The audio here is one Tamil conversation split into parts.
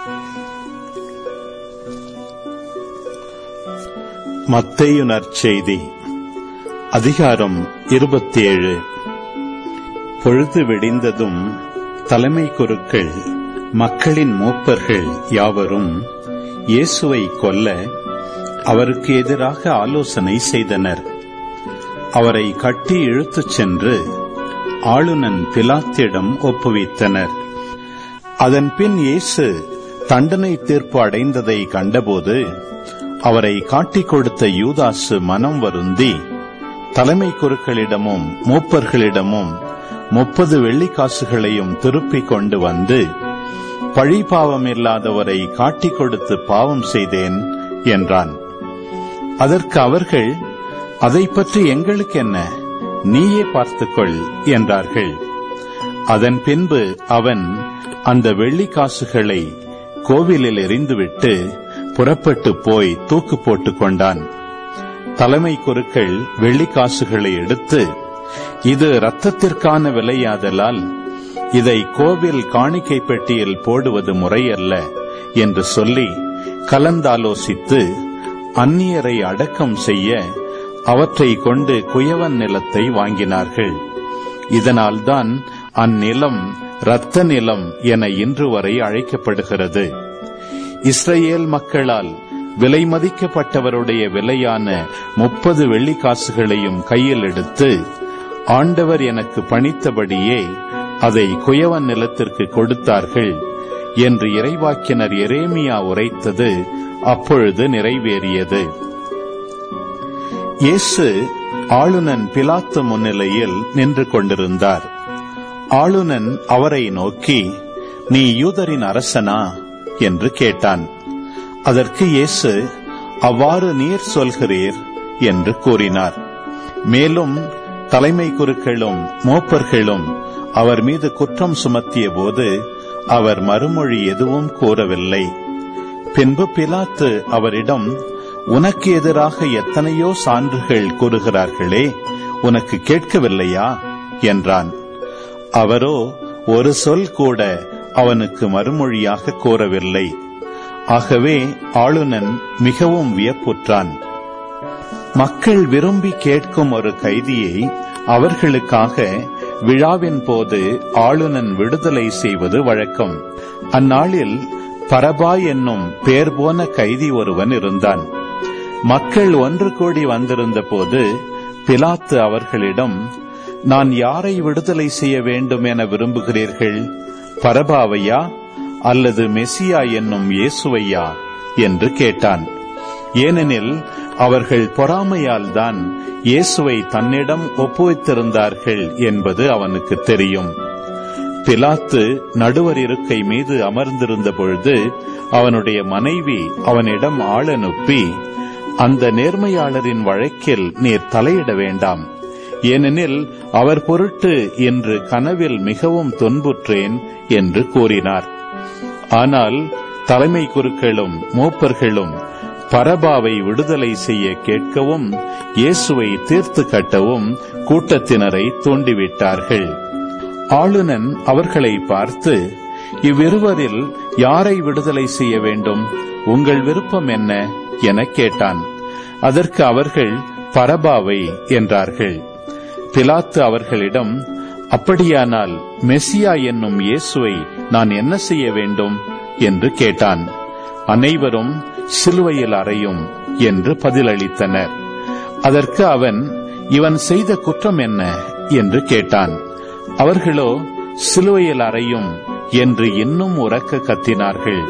மத்தேயு நற்செய்தி அதிகாரம் இருபத்தி ஏழு பொழுது விடிந்ததும் தலைமை குருக்கள் மக்களின் மூப்பர்கள் யாவரும் இயேசுவை கொல்ல அவருக்கு எதிராக ஆலோசனை செய்தனர் அவரை கட்டி இழுத்துச் சென்று ஆளுநன் பிலாத்திடம் ஒப்புவித்தனர் அதன்பின் இயேசு தண்டனை தீர்ப்பு அடைந்ததை கண்டபோது அவரை காட்டிக் கொடுத்த யூதாசு மனம் வருந்தி தலைமை குருக்களிடமும் மூப்பர்களிடமும் முப்பது வெள்ளிக்காசுகளையும் திருப்பிக் கொண்டு வந்து பழி பாவம் இல்லாதவரை காட்டிக் கொடுத்து பாவம் செய்தேன் என்றான் அதற்கு அவர்கள் அதை பற்றி எங்களுக்கு என்ன நீயே பார்த்துக்கொள் என்றார்கள் அதன் பின்பு அவன் அந்த வெள்ளிக்காசுகளை கோவிலில் எறிந்துவிட்டு புறப்பட்டு போய் தூக்கு போட்டுக் கொண்டான் தலைமை குருக்கள் வெள்ளிக்காசுகளை எடுத்து இது இரத்தத்திற்கான விலையாதலால் இதை கோவில் காணிக்கை பெட்டியில் போடுவது முறையல்ல என்று சொல்லி கலந்தாலோசித்து அந்நியரை அடக்கம் செய்ய அவற்றை கொண்டு குயவன் நிலத்தை வாங்கினார்கள் இதனால்தான் அந்நிலம் இரத்த நிலம் என இன்று வரை அழைக்கப்படுகிறது இஸ்ரேல் மக்களால் விலை மதிக்கப்பட்டவருடைய விலையான முப்பது வெள்ளிக்காசுகளையும் கையில் எடுத்து ஆண்டவர் எனக்கு பணித்தபடியே அதை குயவன் நிலத்திற்கு கொடுத்தார்கள் என்று இறைவாக்கினர் எரேமியா உரைத்தது அப்பொழுது நிறைவேறியது இயேசு ஆளுநன் பிலாத்து முன்னிலையில் நின்று கொண்டிருந்தார் ஆளுநன் அவரை நோக்கி நீ யூதரின் அரசனா என்று கேட்டான் அதற்கு இயேசு அவ்வாறு நீர் சொல்கிறீர் என்று கூறினார் மேலும் தலைமை குருக்களும் மூப்பர்களும் அவர் மீது குற்றம் சுமத்திய போது அவர் மறுமொழி எதுவும் கூறவில்லை பின்பு பிலாத்து அவரிடம் உனக்கு எதிராக எத்தனையோ சான்றுகள் கூறுகிறார்களே உனக்கு கேட்கவில்லையா என்றான் அவரோ ஒரு சொல் கூட அவனுக்கு மறுமொழியாக கூறவில்லை ஆகவே ஆளுநன் மிகவும் வியப்புற்றான் மக்கள் விரும்பி கேட்கும் ஒரு கைதியை அவர்களுக்காக விழாவின் போது ஆளுநன் விடுதலை செய்வது வழக்கம் அந்நாளில் பரபா என்னும் பேர் போன கைதி ஒருவன் இருந்தான் மக்கள் ஒன்று கூடி வந்திருந்த போது பிலாத்து அவர்களிடம் நான் யாரை விடுதலை செய்ய வேண்டும் என விரும்புகிறீர்கள் பரபாவையா அல்லது மெசியா என்னும் இயேசுவையா என்று கேட்டான் ஏனெனில் அவர்கள் பொறாமையால் தான் இயேசுவை தன்னிடம் ஒப்புவித்திருந்தார்கள் என்பது அவனுக்கு தெரியும் பிலாத்து நடுவர் இருக்கை மீது அமர்ந்திருந்த பொழுது அவனுடைய மனைவி அவனிடம் ஆள் அனுப்பி அந்த நேர்மையாளரின் வழக்கில் நீர் தலையிட வேண்டாம் ஏனெனில் அவர் பொருட்டு இன்று கனவில் மிகவும் துன்புற்றேன் என்று கூறினார் ஆனால் தலைமை குருக்களும் மூப்பர்களும் பரபாவை விடுதலை செய்ய கேட்கவும் இயேசுவை தீர்த்து கட்டவும் கூட்டத்தினரை தூண்டிவிட்டார்கள் ஆளுநன் அவர்களை பார்த்து இவ்விருவரில் யாரை விடுதலை செய்ய வேண்டும் உங்கள் விருப்பம் என்ன என கேட்டான் அதற்கு அவர்கள் பரபாவை என்றார்கள் பிலாத்து அவர்களிடம் அப்படியானால் மெசியா என்னும் இயேசுவை நான் என்ன செய்ய வேண்டும் என்று கேட்டான் அனைவரும் சிலுவையில் அறையும் என்று பதிலளித்தனர் அதற்கு அவன் இவன் செய்த குற்றம் என்ன என்று கேட்டான் அவர்களோ சிலுவையில் அறையும் என்று இன்னும் உறக்க கத்தினார்கள்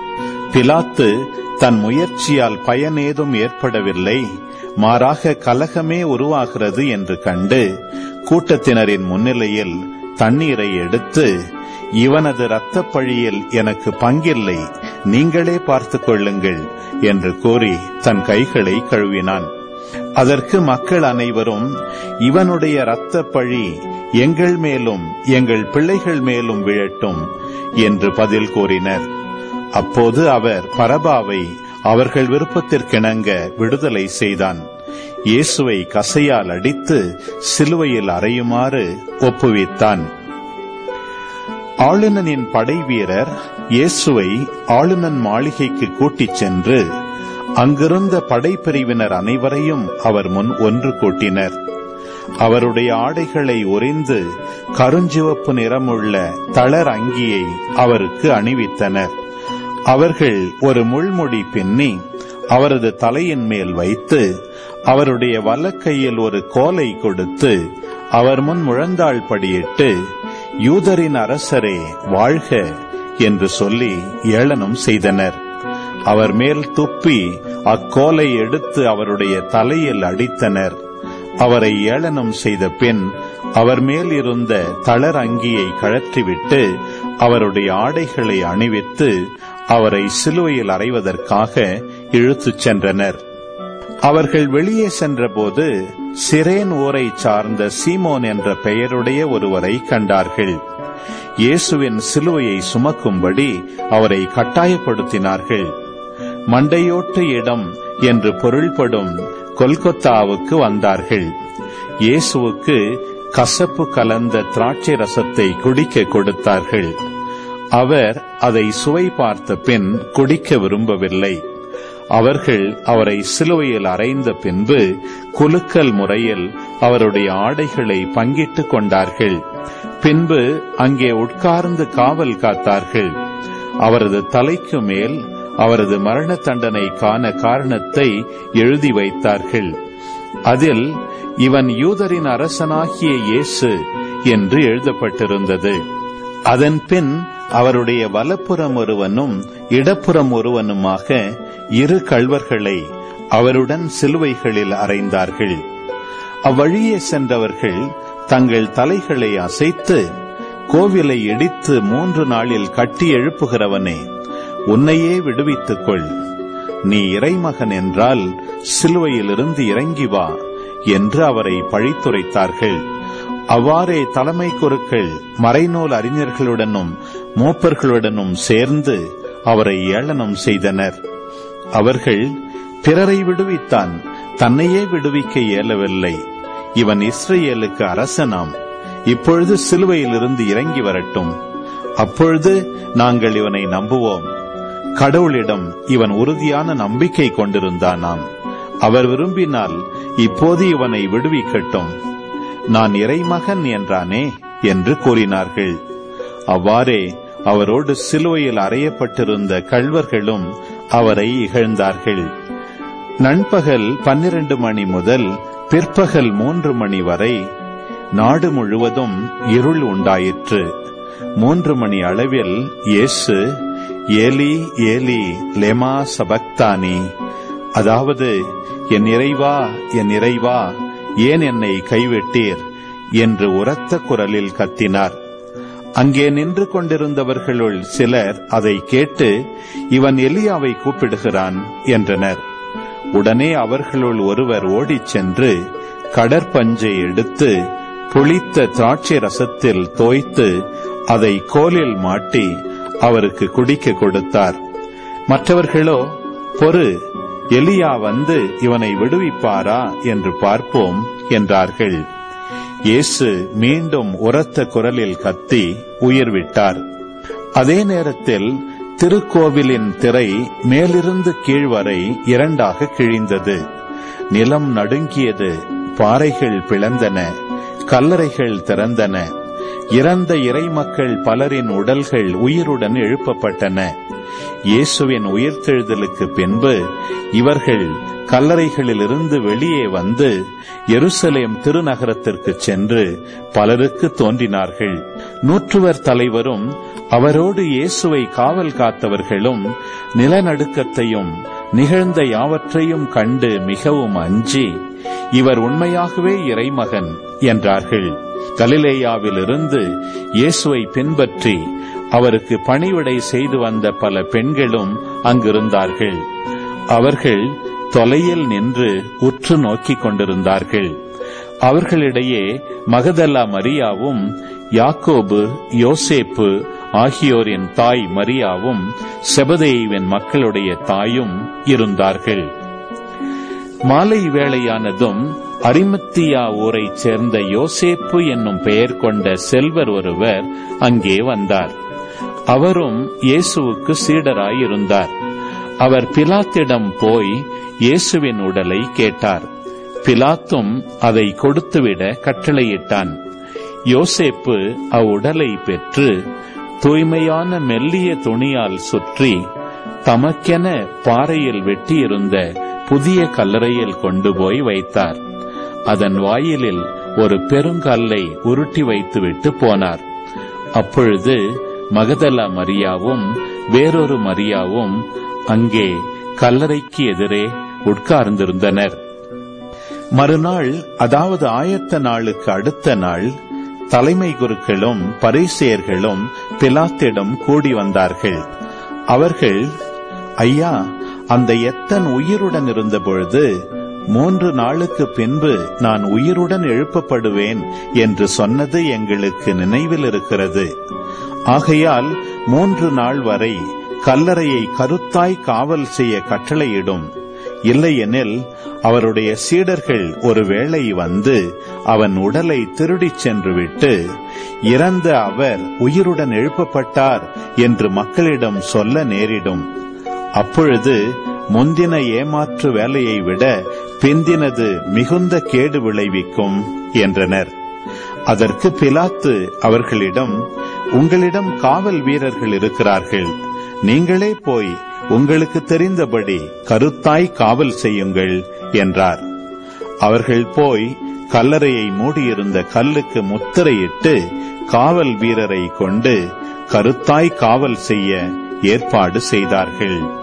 பிலாத்து தன் முயற்சியால் பயனேதும் ஏற்படவில்லை மாறாக கலகமே உருவாகிறது என்று கண்டு கூட்டத்தினரின் முன்னிலையில் தண்ணீரை எடுத்து இவனது இரத்தப் பழியில் எனக்கு பங்கில்லை நீங்களே பார்த்துக் கொள்ளுங்கள் என்று கூறி தன் கைகளை கழுவினான் அதற்கு மக்கள் அனைவரும் இவனுடைய இரத்தப் பழி எங்கள் மேலும் எங்கள் பிள்ளைகள் மேலும் விழட்டும் என்று பதில் கூறினர் அப்போது அவர் பரபாவை அவர்கள் விருப்பத்திற்கிணங்க விடுதலை செய்தான் இயேசுவை கசையால் அடித்து சிலுவையில் அறையுமாறு ஒப்புவித்தான் ஆளுநனின் படை வீரர் இயேசுவை ஆளுநன் மாளிகைக்கு கூட்டிச் சென்று அங்கிருந்த படைப்பிரிவினர் அனைவரையும் அவர் முன் ஒன்று கூட்டினர் அவருடைய ஆடைகளை உறிந்து கருஞ்சிவப்பு நிறமுள்ள தளர் அங்கியை அவருக்கு அணிவித்தனர் அவர்கள் ஒரு முள்முடி பின்னி அவரது தலையின் மேல் வைத்து அவருடைய வலக்கையில் ஒரு கோலை கொடுத்து அவர் முன் முழந்தாள் படியிட்டு யூதரின் அரசரே வாழ்க என்று சொல்லி ஏளனம் செய்தனர் அவர் மேல் துப்பி அக்கோலை எடுத்து அவருடைய தலையில் அடித்தனர் அவரை ஏளனம் செய்த பின் அவர் மேல் இருந்த தளர் அங்கியை கழற்றிவிட்டு அவருடைய ஆடைகளை அணிவித்து அவரை சிலுவையில் அறைவதற்காக இழுத்துச் சென்றனர் அவர்கள் வெளியே சென்றபோது சிரேன் ஊரை சார்ந்த சீமோன் என்ற பெயருடைய ஒருவரை கண்டார்கள் இயேசுவின் சிலுவையை சுமக்கும்படி அவரை கட்டாயப்படுத்தினார்கள் மண்டையோட்டு இடம் என்று பொருள்படும் கொல்கொத்தாவுக்கு வந்தார்கள் இயேசுவுக்கு கசப்பு கலந்த திராட்சை ரசத்தை குடிக்க கொடுத்தார்கள் அவர் அதை சுவை பார்த்த பின் குடிக்க விரும்பவில்லை அவர்கள் அவரை சிலுவையில் அறைந்த பின்பு குலுக்கல் முறையில் அவருடைய ஆடைகளை பங்கிட்டுக் கொண்டார்கள் பின்பு அங்கே உட்கார்ந்து காவல் காத்தார்கள் அவரது தலைக்கு மேல் அவரது மரண தண்டனை காண காரணத்தை எழுதி வைத்தார்கள் அதில் இவன் யூதரின் அரசனாகிய இயேசு என்று எழுதப்பட்டிருந்தது அதன் பின் அவருடைய வலப்புறம் ஒருவனும் இடப்புறம் ஒருவனுமாக இரு கள்வர்களை அவருடன் சிலுவைகளில் அறைந்தார்கள் அவ்வழியே சென்றவர்கள் தங்கள் தலைகளை அசைத்து கோவிலை இடித்து மூன்று நாளில் கட்டி எழுப்புகிறவனே உன்னையே விடுவித்துக் கொள் நீ இறைமகன் என்றால் சிலுவையிலிருந்து இறங்கி வா என்று அவரை பழித்துரைத்தார்கள் அவ்வாறே தலைமை குருக்கள் மறைநூல் அறிஞர்களுடனும் மூப்பர்களுடனும் சேர்ந்து அவரை ஏளனம் செய்தனர் அவர்கள் பிறரை விடுவித்தான் தன்னையே விடுவிக்க இயலவில்லை இவன் இஸ்ரேலுக்கு அரசனாம் இப்பொழுது சிலுவையிலிருந்து இறங்கி வரட்டும் அப்பொழுது நாங்கள் இவனை நம்புவோம் கடவுளிடம் இவன் உறுதியான நம்பிக்கை கொண்டிருந்தானாம் அவர் விரும்பினால் இப்போது இவனை விடுவிக்கட்டும் நான் இறைமகன் என்றானே என்று கூறினார்கள் அவ்வாறே அவரோடு சிலுவையில் அறையப்பட்டிருந்த கள்வர்களும் அவரை இகழ்ந்தார்கள் நண்பகல் பன்னிரண்டு மணி முதல் பிற்பகல் மூன்று மணி வரை நாடு முழுவதும் இருள் உண்டாயிற்று மூன்று மணி அளவில் இயேசு ஏலி ஏலி லெமா சபக்தானி அதாவது என் இறைவா என் இறைவா ஏன் என்னை கைவிட்டீர் என்று உரத்த குரலில் கத்தினார் அங்கே நின்று கொண்டிருந்தவர்களுள் சிலர் அதை கேட்டு இவன் எலியாவை கூப்பிடுகிறான் என்றனர் உடனே அவர்களுள் ஒருவர் ஓடிச் சென்று கடற்பஞ்சை எடுத்து புளித்த திராட்சை ரசத்தில் தோய்த்து அதை கோலில் மாட்டி அவருக்கு குடிக்க கொடுத்தார் மற்றவர்களோ பொறு எலியா வந்து இவனை விடுவிப்பாரா என்று பார்ப்போம் என்றார்கள் இயேசு மீண்டும் உரத்த குரலில் கத்தி உயிர் விட்டார் அதே நேரத்தில் திருக்கோவிலின் திரை மேலிருந்து கீழ் வரை இரண்டாக கிழிந்தது நிலம் நடுங்கியது பாறைகள் பிளந்தன கல்லறைகள் திறந்தன இறந்த இறைமக்கள் பலரின் உடல்கள் உயிருடன் எழுப்பப்பட்டன இயேசுவின் உயிர்த்தெழுதலுக்கு பின்பு இவர்கள் கல்லறைகளிலிருந்து வெளியே வந்து எருசலேம் திருநகரத்திற்கு சென்று பலருக்கு தோன்றினார்கள் நூற்றுவர் தலைவரும் அவரோடு இயேசுவை காவல் காத்தவர்களும் நிலநடுக்கத்தையும் நிகழ்ந்த யாவற்றையும் கண்டு மிகவும் அஞ்சி இவர் உண்மையாகவே இறைமகன் என்றார்கள் கலிலேயாவிலிருந்து இயேசுவை பின்பற்றி அவருக்கு பணிவிடை செய்து வந்த பல பெண்களும் அங்கிருந்தார்கள் அவர்கள் தொலையில் நின்று உற்று நோக்கிக் கொண்டிருந்தார்கள் அவர்களிடையே மகதல்லா மரியாவும் யாக்கோபு யோசேப்பு ஆகியோரின் தாய் மரியாவும் செபதேயுவின் மக்களுடைய தாயும் இருந்தார்கள் மாலை வேளையானதும் அரிமத்தியா ஊரைச் சேர்ந்த யோசேப்பு என்னும் பெயர் கொண்ட செல்வர் ஒருவர் அங்கே வந்தார் அவரும் இயேசுவுக்கு சீடராயிருந்தார் அவர் பிலாத்திடம் போய் இயேசுவின் உடலை கேட்டார் பிலாத்தும் அதை கொடுத்துவிட கட்டளையிட்டான் யோசேப்பு அவ்வுடலை பெற்று தூய்மையான மெல்லிய துணியால் சுற்றி தமக்கென பாறையில் வெட்டியிருந்த புதிய கல்லறையில் கொண்டு போய் வைத்தார் அதன் வாயிலில் ஒரு பெருங்கல்லை உருட்டி வைத்துவிட்டு போனார் அப்பொழுது மகதலா மரியாவும் வேறொரு மரியாவும் அங்கே கல்லறைக்கு எதிரே உட்கார்ந்திருந்தனர் மறுநாள் அதாவது ஆயத்த நாளுக்கு அடுத்த நாள் தலைமை குருக்களும் பரிசேயர்களும் பிலாத்திடம் கூடி வந்தார்கள் அவர்கள் ஐயா அந்த எத்தன் உயிருடன் இருந்தபொழுது மூன்று நாளுக்கு பின்பு நான் உயிருடன் எழுப்பப்படுவேன் என்று சொன்னது எங்களுக்கு நினைவில் இருக்கிறது ஆகையால் மூன்று நாள் வரை கல்லறையை கருத்தாய் காவல் செய்ய கட்டளையிடும் இல்லையெனில் அவருடைய சீடர்கள் ஒருவேளை வந்து அவன் உடலை திருடிச் சென்றுவிட்டு இறந்த அவர் உயிருடன் எழுப்பப்பட்டார் என்று மக்களிடம் சொல்ல நேரிடும் அப்பொழுது முந்தின ஏமாற்று வேலையை விட பிந்தினது மிகுந்த கேடு விளைவிக்கும் என்றனர் அதற்கு பிலாத்து அவர்களிடம் உங்களிடம் காவல் வீரர்கள் இருக்கிறார்கள் நீங்களே போய் உங்களுக்கு தெரிந்தபடி கருத்தாய் காவல் செய்யுங்கள் என்றார் அவர்கள் போய் கல்லறையை மூடியிருந்த கல்லுக்கு முத்திரையிட்டு காவல் வீரரை கொண்டு கருத்தாய் காவல் செய்ய ஏற்பாடு செய்தார்கள்